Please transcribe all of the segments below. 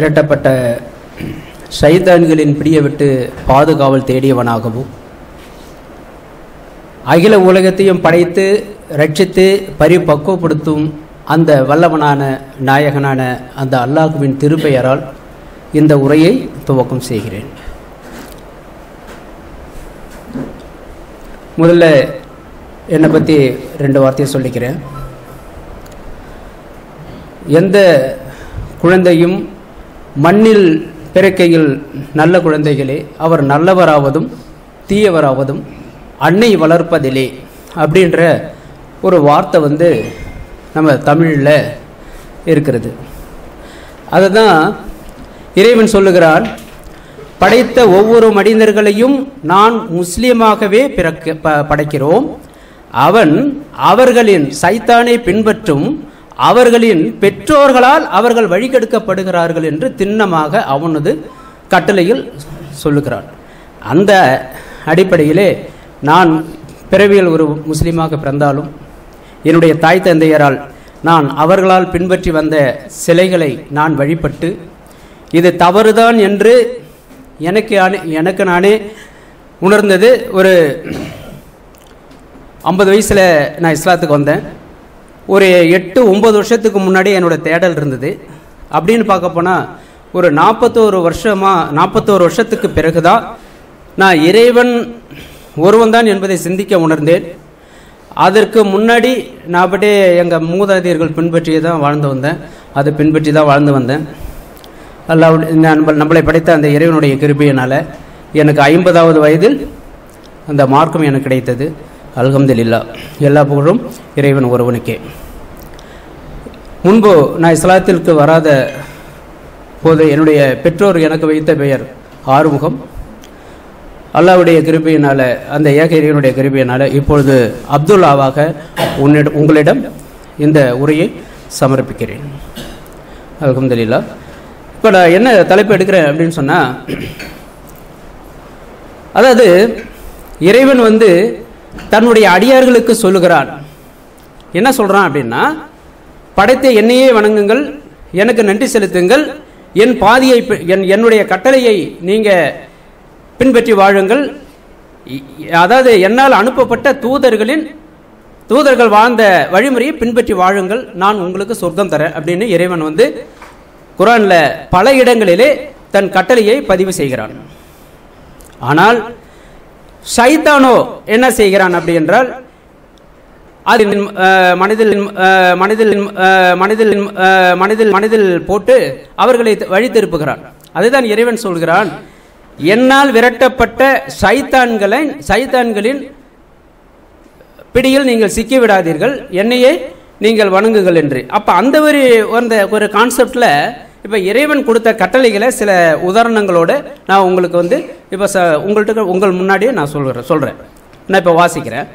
விரட்டப்பட்ட சைத்தான்களின் பிடியை விட்டு பாதுகாவல் தேடியவனாகவும் அகில உலகத்தையும் படைத்து ரட்சித்து பரிபக்குவப்படுத்தும் அந்த வல்லவனான நாயகனான அந்த அல்லாஹுவின் திருப்பெயரால் இந்த உரையை துவக்கம் செய்கிறேன் முதல்ல என்னை பற்றி ரெண்டு வார்த்தையை சொல்லிக்கிறேன் எந்த குழந்தையும் மண்ணில் பிறக்கையில் நல்ல குழந்தைகளே அவர் நல்லவராவதும் தீயவராவதும் அன்னை வளர்ப்பதிலே அப்படின்ற ஒரு வார்த்தை வந்து நம்ம தமிழில் இருக்கிறது அதை தான் இறைவன் சொல்லுகிறான் படைத்த ஒவ்வொரு மனிதர்களையும் நான் முஸ்லீமாகவே பிறக்க ப படைக்கிறோம் அவன் அவர்களின் சைத்தானை பின்பற்றும் அவர்களின் பெற்றோர்களால் அவர்கள் வழிகெடுக்கப்படுகிறார்கள் என்று திண்ணமாக அவனது கட்டளையில் சொல்லுகிறான் அந்த அடிப்படையிலே நான் பிறவியில் ஒரு முஸ்லீமாக பிறந்தாலும் என்னுடைய தாய் தந்தையரால் நான் அவர்களால் பின்பற்றி வந்த சிலைகளை நான் வழிபட்டு இது தவறுதான் என்று எனக்கு எனக்கு நானே உணர்ந்தது ஒரு ஐம்பது வயசில் நான் இஸ்லாத்துக்கு வந்தேன் ஒரு எட்டு ஒம்பது வருஷத்துக்கு முன்னாடி என்னோட தேடல் இருந்தது அப்படின்னு பார்க்க போனால் ஒரு நாற்பத்தோரு வருஷமாக நாற்பத்தோரு வருஷத்துக்கு பிறகு தான் நான் இறைவன் ஒருவன் தான் என்பதை சிந்திக்க உணர்ந்தேன் அதற்கு முன்னாடி நான் அப்படியே எங்கள் மூதாதையர்கள் பின்பற்றியே தான் வாழ்ந்து வந்தேன் அதை பின்பற்றி தான் வாழ்ந்து வந்தேன் அல்லாவுடைய நம்ம நம்மளை படைத்த அந்த இறைவனுடைய கிருபையினால் எனக்கு ஐம்பதாவது வயதில் அந்த மார்க்கம் எனக்கு கிடைத்தது அல்ஹம்துலில்லா எல்லா புகழும் இறைவன் ஒருவனுக்கே முன்பு நான் இஸ்லாத்திற்கு வராத போது என்னுடைய பெற்றோர் எனக்கு வைத்த பெயர் ஆறுமுகம் அல்லாவுடைய கிருபையினால் அந்த ஏக இறைவனுடைய கிருபையினால் இப்பொழுது அப்துல்லாவாக உன்னிடம் உங்களிடம் இந்த உரையை சமர்ப்பிக்கிறேன் அல்ஹம்துலில்லா இப்போ நான் என்ன தலைப்பு எடுக்கிறேன் அப்படின்னு சொன்னால் அதாவது இறைவன் வந்து தன்னுடைய அடியார்களுக்கு சொல்லுகிறான் என்ன சொல்கிறான் அப்படின்னா படைத்த என்னையே வணங்குங்கள் எனக்கு நன்றி செலுத்துங்கள் என் பாதியை என் என்னுடைய கட்டளையை நீங்கள் பின்பற்றி வாழுங்கள் அதாவது என்னால் அனுப்பப்பட்ட தூதர்களின் தூதர்கள் வாழ்ந்த வழிமுறையை பின்பற்றி வாழுங்கள் நான் உங்களுக்கு சொர்க்கம் தரேன் அப்படின்னு இறைவன் வந்து குரானில் பல இடங்களிலே தன் கட்டளையை பதிவு செய்கிறான் ஆனால் சைத்தானோ என்ன செய்கிறான் அப்படி என்றால் அது மனிதில் மனிதில் மனிதில் மனிதில் மனிதில் போட்டு அவர்களை வழி திருப்புகிறான் அதுதான் இறைவன் சொல்கிறான் என்னால் விரட்டப்பட்ட சைத்தான்களை சைத்தான்களின் பிடியில் நீங்கள் சிக்கிவிடாதீர்கள் என்னையே நீங்கள் வணங்குங்கள் என்று அப்போ அந்த ஒரு அந்த ஒரு கான்செப்டில் இப்போ இறைவன் கொடுத்த கட்டளைகளை சில உதாரணங்களோடு நான் உங்களுக்கு வந்து இப்போ ச உங்கள்கிட்ட உங்கள் முன்னாடியே நான் சொல்கிறேன் சொல்கிறேன் நான் இப்போ வாசிக்கிறேன்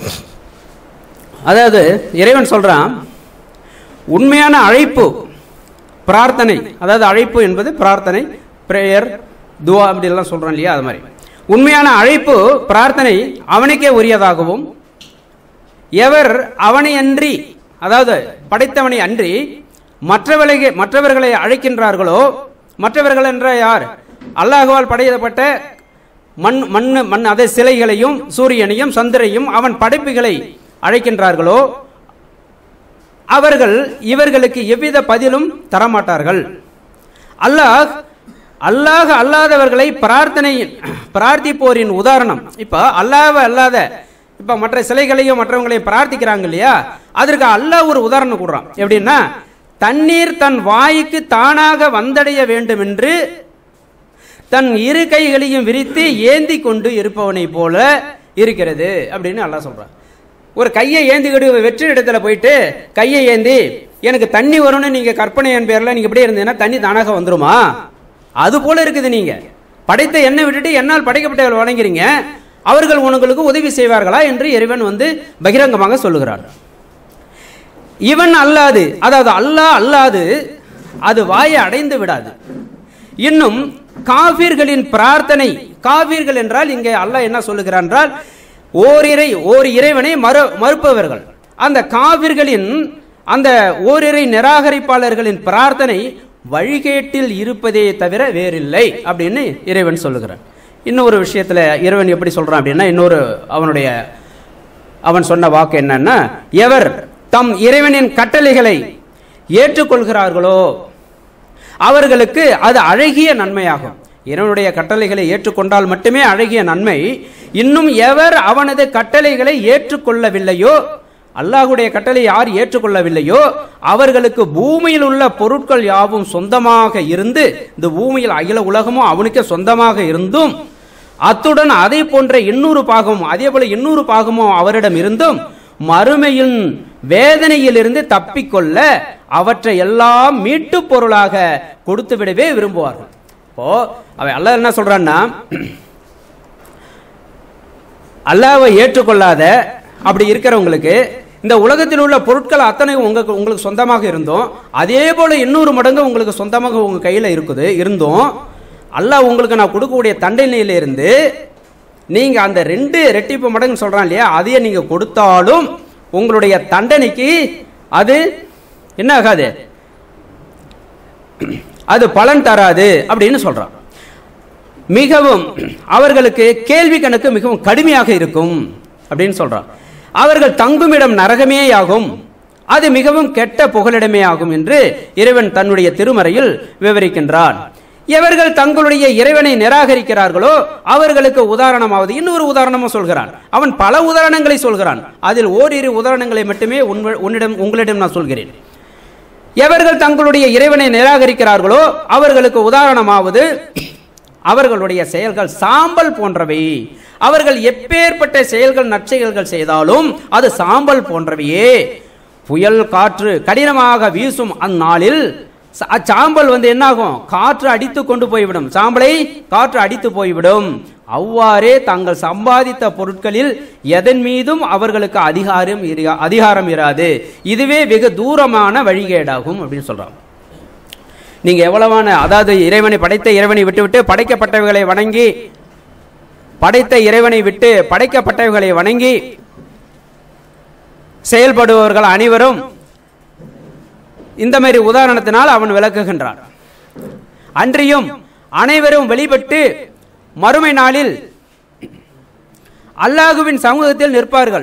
அதாவது இறைவன் சொல்கிறான் உண்மையான அழைப்பு பிரார்த்தனை அதாவது அழைப்பு என்பது பிரார்த்தனை ப்ரேயர் துவா அப்படிலாம் சொல்கிறோம் இல்லையா அது மாதிரி உண்மையான அழைப்பு பிரார்த்தனை அவனுக்கே உரியதாகவும் எவர் அவனை அன்றி அதாவது படைத்தவனை அன்றி மற்றவர்களை மற்றவர்களை அழைக்கின்றார்களோ மற்றவர்கள் என்ற யார் அல்லாஹுவால் படையப்பட்ட மண் மண் மண் அதை சிலைகளையும் சூரியனையும் சந்திரையும் அவன் படைப்புகளை அழைக்கின்றார்களோ அவர்கள் இவர்களுக்கு எவ்வித பதிலும் தரமாட்டார்கள் அல்லாஹ் அல்லாஹ் அல்லாதவர்களை பிரார்த்தனை பிரார்த்திப்போரின் உதாரணம் இப்போ அல்லாஹ் அல்லாத இப்போ மற்ற சிலைகளையும் மற்றவங்களையும் பிரார்த்திக்கிறாங்க இல்லையா அதற்கு அல்லாஹ் ஒரு உதாரணம் கொடுறான் எப்படின்னா தண்ணீர் தன் வாய்க்கு தானாக வந்தடைய வேண்டும் என்று தன் இரு கைகளையும் விரித்து ஏந்தி கொண்டு இருப்பவனை போல இருக்கிறது அப்படின்னு அல்லாஹ் சொல்றான் ஒரு கையை ஏந்திக்கிட்டு வெற்றி இடத்துல போயிட்டு கையை ஏந்தி எனக்கு தண்ணி வரும்னு நீங்க கற்பனை என் பேர்ல நீங்க இப்படியே இருந்தீங்கன்னா தண்ணி தானாக வந்துருமா அது போல இருக்குது நீங்க படைத்த எண்ணெய் விட்டுட்டு என்னால் படைக்கப்பட்டவர்கள் வணங்குறீங்க அவர்கள் உங்களுக்கு உதவி செய்வார்களா என்று இறைவன் வந்து பகிரங்கமாக சொல்லுகிறான் இவன் அல்லாது அதாவது அல்லாஹ் அல்லாது அது வாயை அடைந்து விடாது இன்னும் காபீர்களின் பிரார்த்தனை காபீர்கள் என்றால் இங்கே அல்லாஹ் என்ன சொல்லுகிறான் என்றால் ஓரிரை ஓர் இறைவனை மறு மறுப்பவர்கள் அந்த காவிர்களின் அந்த ஓரிரை நிராகரிப்பாளர்களின் பிரார்த்தனை வழிகேட்டில் இருப்பதே தவிர வேறில்லை அப்படின்னு இறைவன் சொல்லுகிறான் இன்னொரு விஷயத்துல இறைவன் எப்படி சொல்றான் அப்படின்னா இன்னொரு அவனுடைய அவன் சொன்ன வாக்கு என்னன்னா எவர் தம் இறைவனின் கட்டளைகளை ஏற்றுக்கொள்கிறார்களோ அவர்களுக்கு அது அழகிய நன்மையாகும் இறைவனுடைய கட்டளைகளை ஏற்றுக்கொண்டால் மட்டுமே அழகிய நன்மை இன்னும் எவர் அவனது கட்டளைகளை ஏற்றுக்கொள்ளவில்லையோ அல்லாஹுடைய கட்டளை யார் ஏற்றுக்கொள்ளவில்லையோ அவர்களுக்கு பூமியில் உள்ள பொருட்கள் யாவும் சொந்தமாக இருந்து இந்த பூமியில் அகில உலகமும் அவனுக்கே சொந்தமாக இருந்தும் அத்துடன் அதை போன்ற இன்னொரு பாகமும் அதே போல இன்னொரு பாகமும் அவரிடம் இருந்தும் மறுமையின் வேதனையிலிருந்து தப்பிக்கொள்ள அவற்றை எல்லாம் மீட்டு பொருளாக கொடுத்து விடவே விரும்புவார்கள் இப்போ அவன் அல்லாஹ் என்ன சொல்றான்னா அல்லாவை ஏற்றுக்கொள்ளாத அப்படி இருக்கிறவங்களுக்கு இந்த உலகத்தில் உள்ள பொருட்கள் அத்தனை உங்களுக்கு உங்களுக்கு சொந்தமாக இருந்தோம் அதே போல இன்னொரு மடங்கு உங்களுக்கு சொந்தமாக உங்க கையில இருக்குது இருந்தும் அல்லாஹ் உங்களுக்கு நான் கொடுக்கக்கூடிய தண்டனையில இருந்து நீங்க அந்த ரெண்டு ரெட்டிப்பு மடங்கு சொல்றான் இல்லையா அதையே நீங்க கொடுத்தாலும் உங்களுடைய தண்டனைக்கு அது என்ன ஆகாது அது பலன் தராது அப்படின்னு சொல்றான் மிகவும் அவர்களுக்கு கேள்வி கணக்கு மிகவும் கடுமையாக இருக்கும் அப்படின்னு சொல்றான் அவர்கள் தங்குமிடம் நரகமேயாகும் அது மிகவும் கெட்ட புகலிடமே ஆகும் என்று இறைவன் தன்னுடைய திருமறையில் விவரிக்கின்றான் எவர்கள் தங்களுடைய இறைவனை நிராகரிக்கிறார்களோ அவர்களுக்கு உதாரணமாவது இன்னொரு உதாரணமும் சொல்கிறான் அவன் பல உதாரணங்களை சொல்கிறான் அதில் ஓரிரு உதாரணங்களை மட்டுமே உன்வ- உன்னிடம் உங்களிடம் நான் சொல்கிறேன் எவர்கள் தங்களுடைய இறைவனை நிராகரிக்கிறார்களோ அவர்களுக்கு உதாரணமாவது அவர்களுடைய செயல்கள் சாம்பல் போன்றவை அவர்கள் எப்பேற்பட்ட செயல்கள் நற்செயல்கள் செய்தாலும் அது சாம்பல் போன்றவையே புயல் காற்று கடினமாக வீசும் அந்நாளில் ச- அச்சாம்பல் வந்து என்னாகும் காற்று அடித்து கொண்டு போய்விடும் சாம்பலை காற்று அடித்து போய்விடும் அவ்வாறே தாங்கள் சம்பாதித்த பொருட்களில் எதன் மீதும் அவர்களுக்கு அதிகாரம் இரு- அதிகாரம் இராது இதுவே வெகு தூரமான வழிகேடாகும் அப்படின்னு சொல்றாங்க நீங்க எவ்வளவான அதாவது இறைவனை படைத்த இறைவனை விட்டுவிட்டு படைக்கப்பட்டவைகளை வணங்கி படைத்த இறைவனை விட்டு படைக்கப்பட்டவைகளை வணங்கி செயல்படுபவர்கள் அனைவரும் இந்த மாதிரி உதாரணத்தினால் அவன் விளக்குகின்றான் அன்றியும் அனைவரும் வெளிப்பட்டு மறுமை நாளில் அல்லாஹுவின் சமூகத்தில் நிற்பார்கள்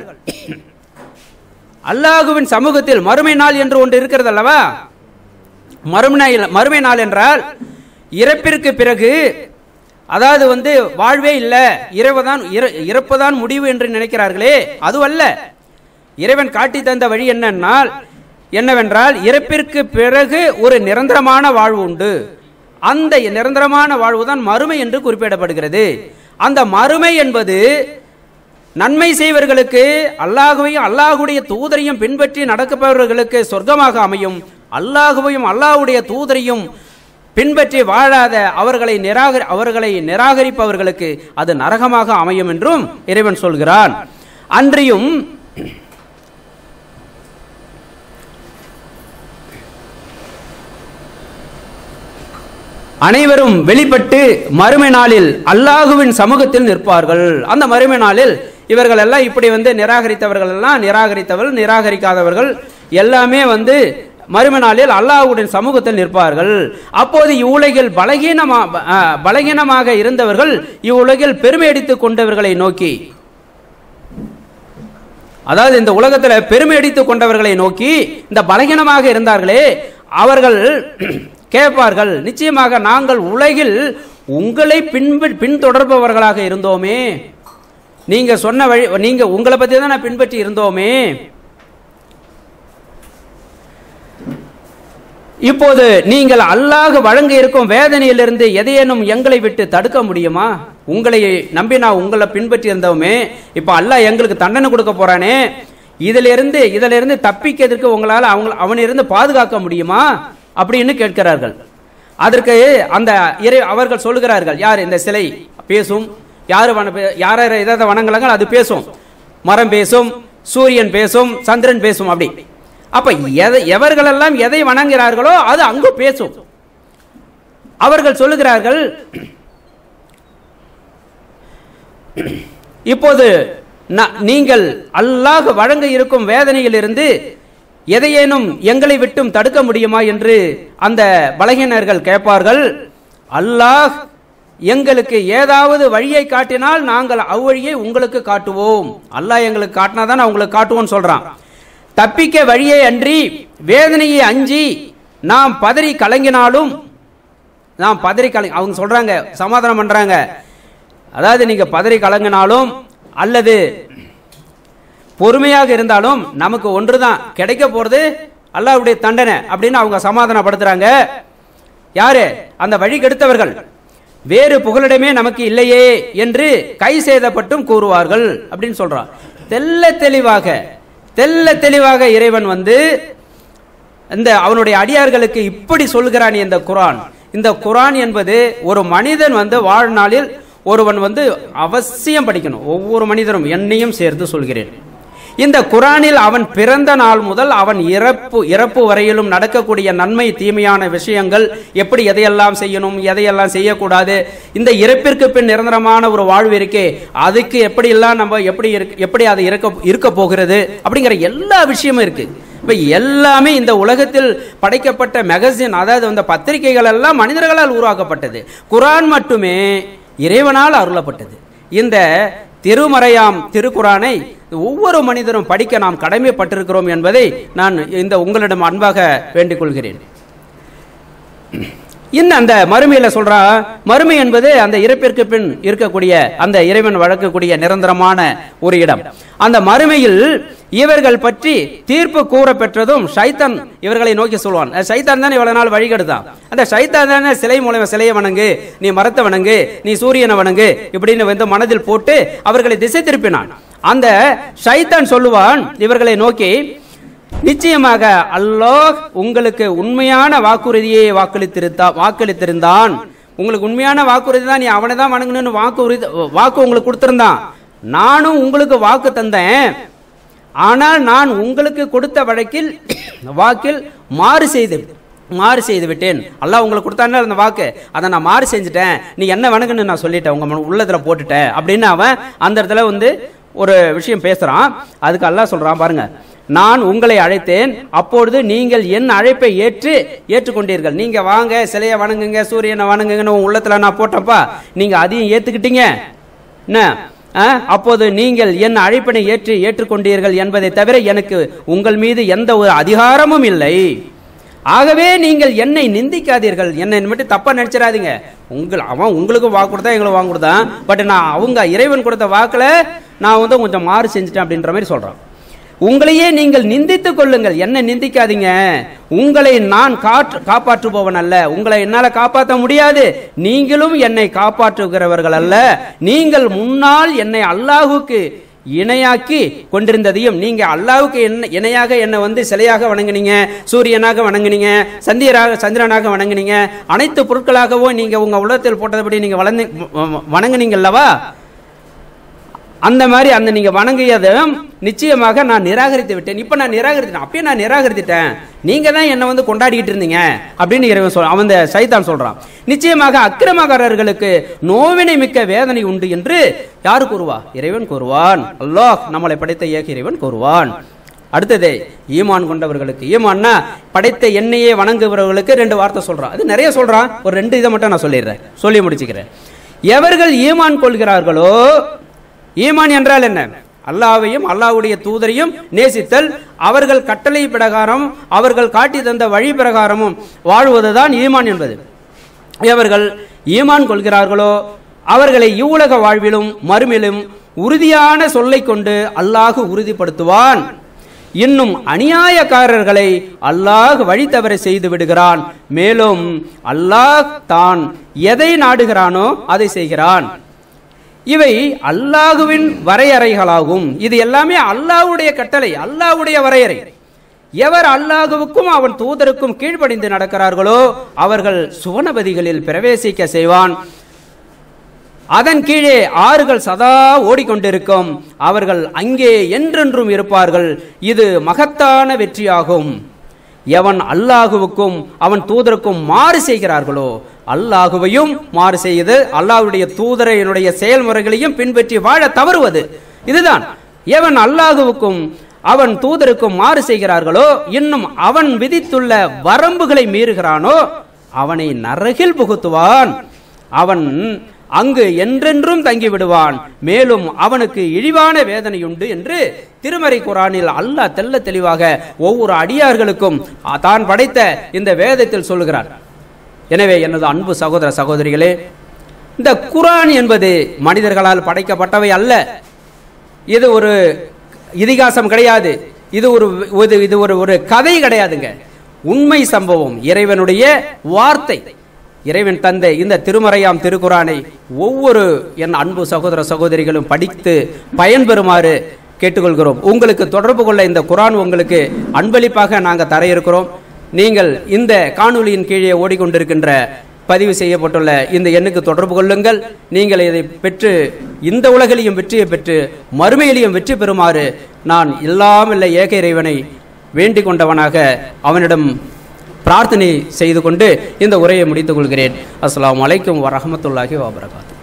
அல்லாஹுவின் சமூகத்தில் மறுமை நாள் என்று ஒன்று இருக்கிறது அல்லவா மறுமை நாள் மறுமை நாள் என்றால் இறப்பிற்கு பிறகு அதாவது வந்து வாழ்வே இல்லை இரவுதான் இற- இறப்புதான் முடிவு என்று நினைக்கிறார்களே அதுவல்ல இறைவன் காட்டி தந்த வழி என்னன்னால் என்னவென்றால் இறப்பிற்கு பிறகு ஒரு நிரந்தரமான வாழ்வு உண்டு அந்த நிரந்தரமான வாழ்வு தான் மறுமை என்று குறிப்பிடப்படுகிறது அந்த மறுமை என்பது நன்மை செய்வர்களுக்கு அல்லாஹுவையும் அல்லாஹுடைய தூதரையும் பின்பற்றி நடக்கப்பவர்களுக்கு சொர்க்கமாக அமையும் அல்லாஹுவையும் அல்லாஹுடைய தூதரையும் பின்பற்றி வாழாத அவர்களை நிராகரி அவர்களை நிராகரிப்பவர்களுக்கு அது நரகமாக அமையும் என்றும் இறைவன் சொல்கிறான் அன்றியும் அனைவரும் வெளிப்பட்டு மறுமை நாளில் அல்லாஹுவின் சமூகத்தில் நிற்பார்கள் அந்த மறுமை நாளில் இவர்கள் எல்லாம் இப்படி வந்து நிராகரித்தவர்கள் எல்லாம் நிராகரித்தவர்கள் நிராகரிக்காதவர்கள் எல்லாமே வந்து மறுமை நாளில் அல்லாஹ்வுடைய சமூகத்தில் நிற்பார்கள் அப்போது இவ்வுலகில் பலகீனமா அஹ், பலகீனமாக இருந்தவர்கள் இவ்வுலகில் பெருமை அடித்துக் கொண்டவர்களை நோக்கி அதாவது இந்த உலகத்துல பெருமை அடித்துக் கொண்டவர்களை நோக்கி இந்த பலகீனமாக இருந்தார்களே அவர்கள் கேட்பார்கள் நிச்சயமாக நாங்கள் உலகில் உங்களை பின்பு பின்தொடர்பவர்களாக இருந்தோமே நீங்க சொன்ன வழி நீங்க உங்களை பத்தி தான் நான் பின்பற்றி இருந்தோமே இப்போது நீங்கள் அல்லாஹ் வழங்க இருக்கும் வேதனையிலிருந்து எதையேனும் எங்களை விட்டு தடுக்க முடியுமா உங்களை நம்பி நான் உங்களை பின்பற்றி இருந்தோமே இப்ப அல்லாஹ் எங்களுக்கு தண்டனை கொடுக்க போறானே இதிலிருந்து இதிலிருந்து தப்பிக்கிறதுக்கு உங்களால் அவங்க அவனிருந்து பாதுகாக்க முடியுமா அப்படின்னு கேட்கிறார்கள் அதற்கு அந்த இறை அவர்கள் சொல்லுகிறார்கள் யார் இந்த சிலை பேசும் யார் வன யார் யார் எதை வணங்கலாங்க அது பேசும் மரம் பேசும் சூரியன் பேசும் சந்திரன் பேசும் அப்படி அப்ப எதை எவர்களெல்லாம் எதை வணங்குகிறார்களோ அது அங்கு பேசும் அவர்கள் சொல்லுகிறார்கள் இப்போது ந- நீங்கள் அல்லாஹ் வழங்க இருக்கும் வேதனையிலிருந்து எதையேனும் எங்களை விட்டும் தடுக்க முடியுமா என்று அந்த பலகீனர்கள் கேட்பார்கள் அல்லாஹ் எங்களுக்கு ஏதாவது வழியை காட்டினால் நாங்கள் அவ்வழியை உங்களுக்கு காட்டுவோம் அல்லாஹ் எங்களுக்கு காட்டினா தான் உங்களுக்கு காட்டுவோம்னு சொல்றான் தப்பிக்க வழியே அன்றி வேதனையை அஞ்சி நாம் பதறி கலங்கினாலும் நாம் பதறி கலங்க அவங்க சொல்றாங்க சமாதானம் பண்றாங்க அதாவது நீங்க பதறி கலங்கினாலும் அல்லது பொறுமையாக இருந்தாலும் நமக்கு ஒன்றுதான் கிடைக்க போறது அல்லாஹ்வுடைய தண்டனை அப்படின்னு அவங்க சமாதானப்படுத்துறாங்க யாரு அந்த வழி கெடுத்தவர்கள் வேறு புகலிடமே நமக்கு இல்லையே என்று கை சேதப்பட்டும் கூறுவார்கள் அப்படின்னு சொல்றான் தெல்ல தெளிவாக தெல்ல தெளிவாக இறைவன் வந்து இந்த அவனுடைய அடியார்களுக்கு இப்படி சொல்கிறான் இந்த குரான் இந்த குரான் என்பது ஒரு மனிதன் வந்து வாழ்நாளில் ஒருவன் வந்து அவசியம் படிக்கணும் ஒவ்வொரு மனிதரும் என்னையும் சேர்த்து சொல்கிறேன் இந்த குரானில் அவன் பிறந்த நாள் முதல் அவன் இறப்பு இறப்பு வரையிலும் நடக்கக்கூடிய நன்மை தீமையான விஷயங்கள் எப்படி எதையெல்லாம் செய்யணும் எதையெல்லாம் செய்யக்கூடாது இந்த இறப்பிற்கு பின் நிரந்தரமான ஒரு வாழ்வு இருக்கே அதுக்கு எப்படி எல்லாம் நம்ம எப்படி இருக்கு- எப்படி அது இருக்க இருக்க போகிறது அப்படிங்கிற எல்லா விஷயமும் இருக்கு இப்ப எல்லாமே இந்த உலகத்தில் படைக்கப்பட்ட மேகசின் அதாவது அந்த பத்திரிகைகள் எல்லாம் மனிதர்களால் உருவாக்கப்பட்டது குரான் மட்டுமே இறைவனால் அருளப்பட்டது இந்த திருமறையாம் திருக்குரானை ஒவ்வொரு மனிதரும் படிக்க நாம் கடமைப்பட்டிருக்கிறோம் என்பதை நான் இந்த உங்களிடம் அன்பாக வேண்டிக் கொள்கிறேன் இன்னும் அந்த மறுமையில சொல்றா மறுமை என்பது அந்த இறப்பிற்கு பின் இருக்கக்கூடிய அந்த இறைவன் வழக்கக்கூடிய நிரந்தரமான ஒரு இடம் அந்த மறுமையில் இவர்கள் பற்றி தீர்ப்பு கூற பெற்றதும் சைத்தான் இவர்களை நோக்கி சொல்வான் அஹ் சைத்தான் தான் இவ்வளவு நாள் வழிகெடுத்தான் அந்த சைத்தான் தானே சிலை மூலமா சிலையை வணங்கு நீ மரத்தை வணங்கு நீ சூரியனை வணங்கு இப்படின்னு வந்து மனதில் போட்டு அவர்களை திசை திருப்பினான் அந்த சைத்தான் சொல்லுவான் இவர்களை நோக்கி நிச்சயமாக அல்லாஹ் உங்களுக்கு உண்மையான வாக்குறுதியை வாக்களித்திருந்தா வாக்களித்திருந்தான் உங்களுக்கு உண்மையான வாக்குறுதி தான் நீ அவனை தான் வணங்கணும்னு வாக்குறுதி வாக்கு உங்களுக்கு கொடுத்திருந்தான் நானும் உங்களுக்கு வாக்கு தந்தேன் ஆனால் நான் உங்களுக்கு கொடுத்த வழக்கில் வாக்கில் மாறு செய்து மாறு செய்து விட்டேன் அல்லாஹ் உங்களுக்கு கொடுத்தானே அந்த வாக்கு அதை நான் மாறு செஞ்சுட்டேன் நீ என்ன வணங்குன்னு நான் சொல்லிட்டேன் உங்க மன- உள்ளத்துல போட்டுட்டேன் அப்படின்னு அவன் அந்த இடத்துல வந்து ஒரு விஷயம் பேசுறான் அதுக்கு அல்லாஹ் சொல்றான் பாருங்க நான் உங்களை அழைத்தேன் அப்பொழுது நீங்கள் என் அழைப்பை ஏற்று ஏற்றுக்கொண்டீர்கள் நீங்க வாங்க சிலையை வணங்குங்க சூரியனை வணங்குங்கன்னு உங்க உள்ளத்துல நான் போட்டப்பா நீங்க அதையும் ஏத்துக்கிட்டீங்க என்ன ஆ? அப்போது நீங்கள் என் அழைப்பினை ஏற்று ஏற்றுக்கொண்டீர்கள் என்பதை தவிர எனக்கு உங்கள் மீது எந்த ஒரு அதிகாரமும் இல்லை ஆகவே நீங்கள் என்னை நிந்திக்காதீர்கள் என்னை மட்டும் தப்பா நினைச்சிடாதீங்க உங்கள் அவன் உங்களுக்கு வாக்கு கொடுத்தா எங்களுக்கு வாக்கு கொடுத்தான் பட் நான் அவங்க இறைவன் கொடுத்த வாக்குல நான் வந்து கொஞ்சம் மாறு செஞ்சுட்டேன் அப்படின்ற மாதிரி சொல்றான் உங்களையே நீங்கள் நிந்தித்துக் கொள்ளுங்கள் என்ன நிந்திக்காதீங்க உங்களை நான் காற்று காப்பாற்றுபவன் அல்ல உங்களை என்னால காப்பாற்ற முடியாது நீங்களும் என்னை காப்பாற்றுகிறவர்கள் அல்ல நீங்கள் முன்னால் என்னை அல்லாஹுக்கு இணையாக்கி கொண்டிருந்ததையும் நீங்க அல்லாஹ்வுக்கு என்ன இணையாக என்னை வந்து சிலையாக வணங்குனீங்க சூரியனாக வணங்குனீங்க சந்திரனாக சந்திரனாக வணங்குனீங்க அனைத்து பொருட்களாகவும் நீங்க உங்க உள்ளத்தில் போட்டதுபடி நீங்க வளர்ந்து வணங்குனீங்க அல்லவா அந்த மாதிரி அந்த நீங்க வணங்கியதும் நிச்சயமாக நான் நிராகரித்து விட்டேன் இப்ப நான் நிராகரித்தேன் அப்பயே நான் நிராகரித்துட்டேன் நீங்க தான் என்ன வந்து கொண்டாடிட்டு இருந்தீங்க அப்படின்னு இறைவன் சொல் அவன் இந்த சைத்தான் சொல்றான் நிச்சயமாக அக்கிரமக்காரர்களுக்கு நோவினை மிக்க வேதனை உண்டு என்று யார் கூறுவா இறைவன் கூறுவான் அல்லாஹ் நம்மளை படைத்த ஏக இறைவன் கூறுவான் அடுத்தது ஈமான் கொண்டவர்களுக்கு ஈமான்னா படைத்த எண்ணெயை வணங்குபவர்களுக்கு ரெண்டு வார்த்தை சொல்றான் அது நிறைய சொல்றான் ஒரு ரெண்டு இதை மட்டும் நான் சொல்லிடுறேன் சொல்லி முடிச்சுக்கிறேன் எவர்கள் ஈமான் கொள்கிறார்களோ ஈமான் என்றால் என்ன அல்லாவையும் அல்லாஹ்வுடைய தூதரையும் நேசித்தல் அவர்கள் கட்டளை பிரகாரம் அவர்கள் காட்டி தந்த வழி பிரகாரமும் வாழ்வதுதான் ஈமான் என்பது எவர்கள் ஈமான் கொள்கிறார்களோ அவர்களை இவ்வுலக வாழ்விலும் மறுமையிலும் உறுதியான சொல்லைக் கொண்டு அல்லாஹ் உறுதிப்படுத்துவான் இன்னும் அநியாயக்காரர்களை அல்லாஹ் வழி தவற செய்து விடுகிறான் மேலும் அல்லாஹ் தான் எதை நாடுகிறானோ அதை செய்கிறான் இவை அல்லாஹுவின் வரையறைகளாகும் இது எல்லாமே அல்லாஹ்வுடைய கட்டளை அல்லாஹ்வுடைய வரையறை எவர் அல்லாஹுவுக்கும் அவன் தூதருக்கும் கீழ்ப்படிந்து நடக்கிறார்களோ அவர்கள் சுவனபதிகளில் பிரவேசிக்க செய்வான் அதன் கீழே ஆறுகள் சதா ஓடிக்கொண்டிருக்கும் அவர்கள் அங்கே என்றென்றும் இருப்பார்கள் இது மகத்தான வெற்றியாகும் எவன் அல்லாஹுவுக்கும் அவன் தூதருக்கும் மாறு செய்கிறார்களோ அல்லாஹுவையும் மாறு செய்து அல்லாஹ்வுடைய தூதரையினுடைய செயல்முறைகளையும் பின்பற்றி வாழ தவறுவது இதுதான் எவன் அல்லாஹுவுக்கும் அவன் தூதருக்கும் மாறு செய்கிறார்களோ இன்னும் அவன் விதித்துள்ள வரம்புகளை மீறுகிறானோ அவனை நரகில் புகுத்துவான் அவன் அங்கு என்றென்றும் தங்கி விடுவான் மேலும் அவனுக்கு இழிவான வேதனையுண்டு என்று திருமறை குரானில் அல்லாஹ் தெல்ல தெளிவாக ஒவ்வொரு அடியார்களுக்கும் தான் படைத்த இந்த வேதத்தில் சொல்லுகிறார் எனவே எனது அன்பு சகோதர சகோதரிகளே இந்த குரான் என்பது மனிதர்களால் படைக்கப்பட்டவை அல்ல இது ஒரு இதிகாசம் கிடையாது இது ஒரு இது இது ஒரு ஒரு கதை கிடையாதுங்க உண்மை சம்பவம் இறைவனுடைய வார்த்தை இறைவன் தந்த இந்த திருமறையாம் திருக்குறானை ஒவ்வொரு என் அன்பு சகோதர சகோதரிகளும் படித்து பயன்பெறுமாறு கேட்டுக்கொள்கிறோம் உங்களுக்கு தொடர்பு கொள்ள இந்த குரான் உங்களுக்கு அன்பளிப்பாக நாங்கள் தர இருக்கிறோம் நீங்கள் இந்த காணொளியின் கீழே ஓடிக்கொண்டிருக்கின்ற பதிவு செய்யப்பட்டுள்ள இந்த எண்ணுக்கு தொடர்பு கொள்ளுங்கள் நீங்கள் இதை பெற்று இந்த உலகிலையும் வெற்றியை பெற்று மறுமையிலையும் வெற்றி பெறுமாறு நான் எல்லாம் இல்லை ஏக இறைவனை வேண்டிக் கொண்டவனாக அவனிடம் பிரார்த்தனை செய்து கொண்டு இந்த உரையை முடித்துக் கொள்கிறேன் அஸ்லாம் வலைக்கும் வரமத்துல்லாஹி வபரகாத்து